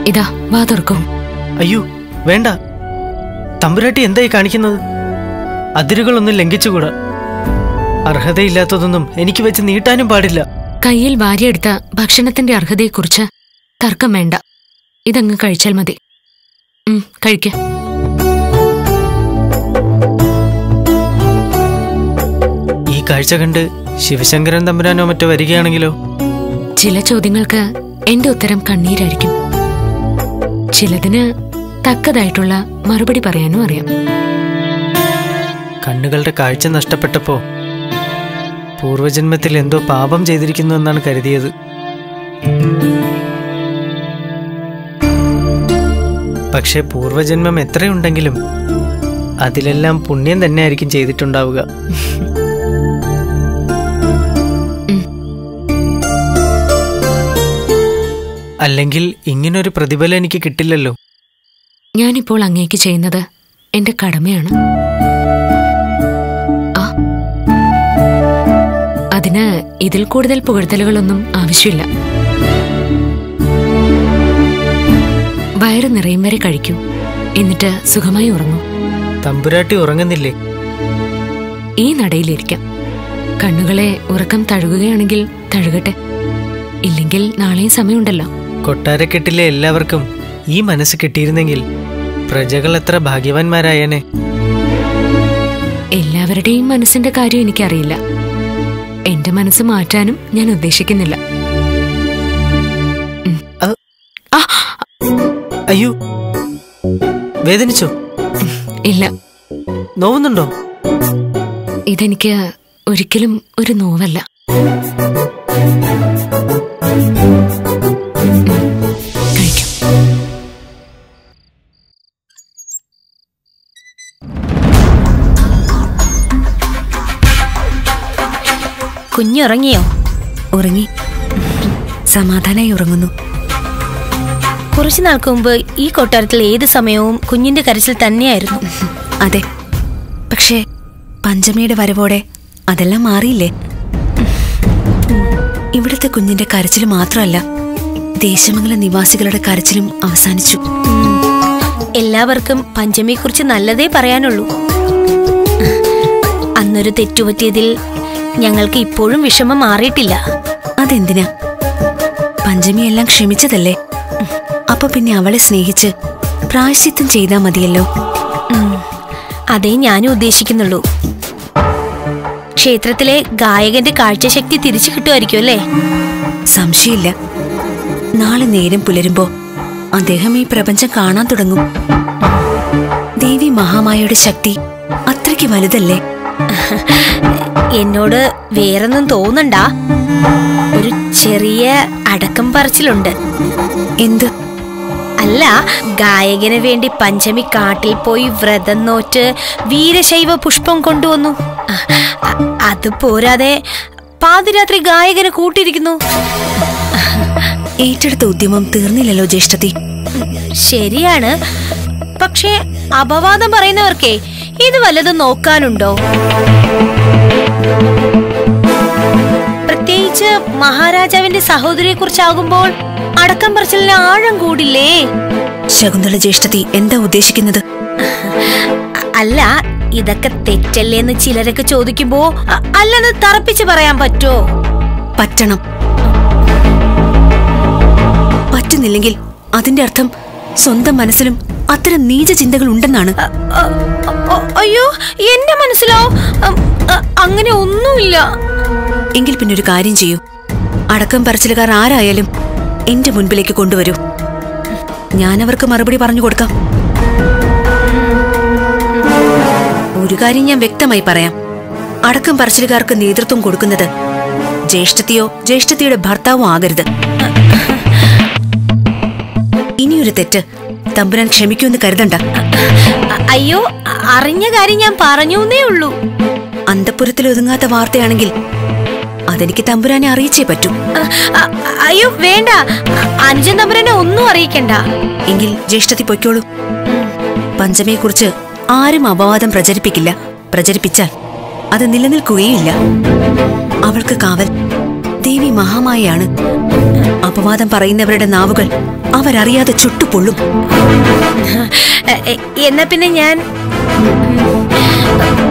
ഇതാ വാ തുറക്കൂ അയ്യോ വേണ്ട തമ്പുരാട്ടി എന്തായി കാണിക്കുന്നത് അതിരുകളൊന്നും ലംഘിച്ചുകൂടാ അർഹതയില്ലാത്തതൊന്നും എനിക്ക് വെച്ച് നീട്ടാനും പാടില്ല കയ്യിൽ വാരിയെടുത്ത ഭക്ഷണത്തിന്റെ അർഹതയെക്കുറിച്ച് തർക്കം വേണ്ട ഇതങ്ങ് കഴിച്ചാൽ മതി ഉം, കഴിക്ക് ഈ കാഴ്ച കണ്ട് ശിവശങ്കരൻ തമ്പുരാനോ മറ്റോ വരികയാണെങ്കിലോ ചില ചോദ്യങ്ങൾക്ക് എന്റെ ഉത്തരം കണ്ണീരായിരിക്കും ചിലതിന് തക്കതായിട്ടുള്ള മറുപടി പറയാനും അറിയാം കണ്ണുകളുടെ കാഴ്ച നഷ്ടപ്പെട്ടപ്പോ പൂർവജന്മത്തിൽ എന്തോ പാപം ചെയ്തിരിക്കുന്നു എന്നാണ് കരുതിയത് പക്ഷെ പൂർവജന്മം എത്രയുണ്ടെങ്കിലും അതിലെല്ലാം പുണ്യം തന്നെയായിരിക്കും ചെയ്തിട്ടുണ്ടാവുക അല്ലെങ്കിൽ ഇങ്ങനൊരു പ്രതിഫലം എനിക്ക് കിട്ടില്ലല്ലോ ഞാനിപ്പോൾ അങ്ങേക്ക് ചെയ്യുന്നത് എന്റെ കടമയാണ് ആ അതിന് ഇതിൽ കൂടുതൽ പുകഴ്ത്തലുകളൊന്നും ആവശ്യമില്ല വയറ് നിറയും വരെ കഴിക്കൂ എന്നിട്ട് സുഖമായി ഉറങ്ങൂ തമ്പുരാട്ടി ഉറങ്ങുന്നില്ലേ ഈ നടയിലിരിക്കാം കണ്ണുകളെ ഉറക്കം തഴുകുകയാണെങ്കിൽ തഴുകട്ടെ ഇല്ലെങ്കിൽ നാളെയും സമയമുണ്ടല്ലോ കൊട്ടാരക്കെട്ടിലെ എല്ലാവർക്കും ഈ മനസ്സ് കിട്ടിയിരുന്നെങ്കിൽ പ്രജകൾ എത്ര ഭാഗ്യവാന്മാരായേനെ എല്ലാവരുടെയും മനസ്സിന്റെ കാര്യം എനിക്കറിയില്ല എന്റെ മനസ്സ് മാറ്റാനും ഞാൻ ഉദ്ദേശിക്കുന്നില്ല ഉം. അത് ആ, അയ്യോ വേദനിച്ചോ ഇല്ല നോവുന്നുണ്ടോ ഇതെനിക്ക് ഒരിക്കലും ഒരു നോവല്ല ഉം, കഴിക്കാം കുഞ്ഞുറങ്ങിയോ ഉറങ്ങി സമാധാനായി ഉറങ്ങുന്നു കുറച്ചു നാൾക്ക് മുമ്പ് ഈ കൊട്ടാരത്തിൽ ഏത് സമയവും കുഞ്ഞിന്റെ കരച്ചിൽ തന്നെയായിരുന്നു അതെ പക്ഷേ പഞ്ചമിയുടെ വരവോടെ അതെല്ലാം മാറിയില്ലേ ഇവിടുത്തെ കുഞ്ഞിന്റെ കരച്ചിൽ മാത്രമല്ല ദേശമംഗല നിവാസികളുടെ കരച്ചിലും അവസാനിച്ചു എല്ലാവർക്കും പഞ്ചമിയെക്കുറിച്ച് നല്ലതേ പറയാനുള്ളൂ അന്നൊരു തെറ്റുപറ്റിയതിൽ ഞങ്ങൾക്ക് ഇപ്പോഴും വിഷമം മാറിയിട്ടില്ല അതെന്തിനാ പഞ്ചമി എല്ലാം ക്ഷമിച്ചതല്ലേ അപ്പൊ പിന്നെ അവളെ സ്നേഹിച്ച് പ്രായശ്ചിത്തം ചെയ്താ മതിയല്ലോ ഉം. അതേ ഞാനും ഉദ്ദേശിക്കുന്നുള്ളൂ ക്ഷേത്രത്തിലെ ഗായകന്റെ കാഴ്ചശക്തി തിരിച്ചു കിട്ടുമായിരിക്കും അല്ലേ സംശയമില്ല നാളെ നേരം പുലരുമ്പോ അദ്ദേഹം ഈ പ്രപഞ്ചം കാണാൻ തുടങ്ങും ദേവി മഹാമായയുടെ ശക്തി അത്രയ്ക്ക് വലുതല്ലേ എന്നോട് വേറൊന്നും തോന്നണ്ട ഒരു ചെറിയ അടക്കം പറച്ചിലുണ്ട് എന്ത് അല്ല ഗായകന് വേണ്ടി പഞ്ചമി കാട്ടിൽ പോയി വ്രതം നോറ്റ് വീരശൈവ പുഷ്പം കൊണ്ടുവന്നു അ- അ- അത് പോരാതെ പാതിരാത്രി ഗായകന് കൂട്ടിയിരിക്കുന്നു ഏറ്റെടുത്ത ഉദ്യമം തീർന്നില്ലല്ലോ ജ്യേഷ്ഠത്തി ശരിയാണ് പക്ഷേ അപവാദം പറയുന്നവർക്കേ ഇത് വല്ലതും നോക്കാനുണ്ടോ പ്രത്യേകിച്ച് മഹാരാജാവിന്റെ സഹോദരിയെ കുറിച്ചാകുമ്പോൾ അടക്കം പറച്ചിലിന് ആഴം കൂടില്ലേ ശകുന്തള ജ്യേഷ്ഠത്തി എന്താ ഉദ്ദേശിക്കുന്നത് അ- അല്ല ഇതൊക്കെ തെറ്റല്ലേന്ന് ചിലരൊക്കെ ചോദിക്കുമ്പോ അ- അല്ലെന്ന് തറപ്പിച്ച് പറയാൻ പറ്റോ പറ്റണം പറ്റുന്നില്ലെങ്കിൽ അതിന്റെ അർത്ഥം സ്വന്തം മനസ്സിലും അത്തരം നീച ചിന്തകൾ ഉണ്ടെന്നാണ് അ- അ- അ- അയ്യോ എന്റെ മനസ്സിലോ അം, അ- അങ്ങനെ ഒന്നുമില്ല എങ്കിൽ പിന്നെ ഒരു കാര്യം ചെയ്യൂ അടക്കം പറച്ചിലുകാർ ആരായാലും എന്റെ മുൻപിലേക്ക് കൊണ്ടുവരൂ ഞാൻ അവർക്ക് മറുപടി പറഞ്ഞു കൊടുക്കാം ഒരു കാര്യം ഞാൻ വ്യക്തമായി പറയാം അടക്കം പറച്ചിലുകാർക്ക് നേതൃത്വം കൊടുക്കുന്നത് ജ്യേഷ്ഠത്തിയോ ജ്യേഷ്ഠത്തിയുടെ ഭർത്താവോ ആകരുത് ഇനിയൊരു തെറ്റ് തമ്പുരാൻ ക്ഷമിക്കുമെന്ന് കരുതണ്ട അ- അയ്യോ അ- അറിഞ്ഞ കാര്യം ഞാൻ പറഞ്ഞൂന്നേ ഉള്ളൂ അന്തപ്പുരത്തിൽ ഒതുങ്ങാത്ത വാർത്തയാണെങ്കിൽ അതെനിക്ക് തമ്പുരാനെ അറിയിച്ചേ പറ്റൂ അ- അ- അയ്യോ വേണ്ട അ- അനുജൻ തമ്പുരനെ ഒന്നും അറിയിക്കണ്ട എങ്കിൽ ജ്യേഷ്ഠത്തി പൊയ്ക്കോളൂ പഞ്ചമിയെക്കുറിച്ച് ആരും അപവാദം പ്രചരിപ്പിക്കില്ല പ്രചരിപ്പിച്ചാൽ അത് നിലനിൽക്കുകയില്ല അവൾക്ക് കാവൽ ദേവി മഹാമായാണ് അപവാദം പറയുന്നവരുടെ നാവുകൾ അവരറിയാതെ ചുട്ടുപൊള്ളും എ, എ, എന്നാ പിന്നെ ഞാൻ ഉം,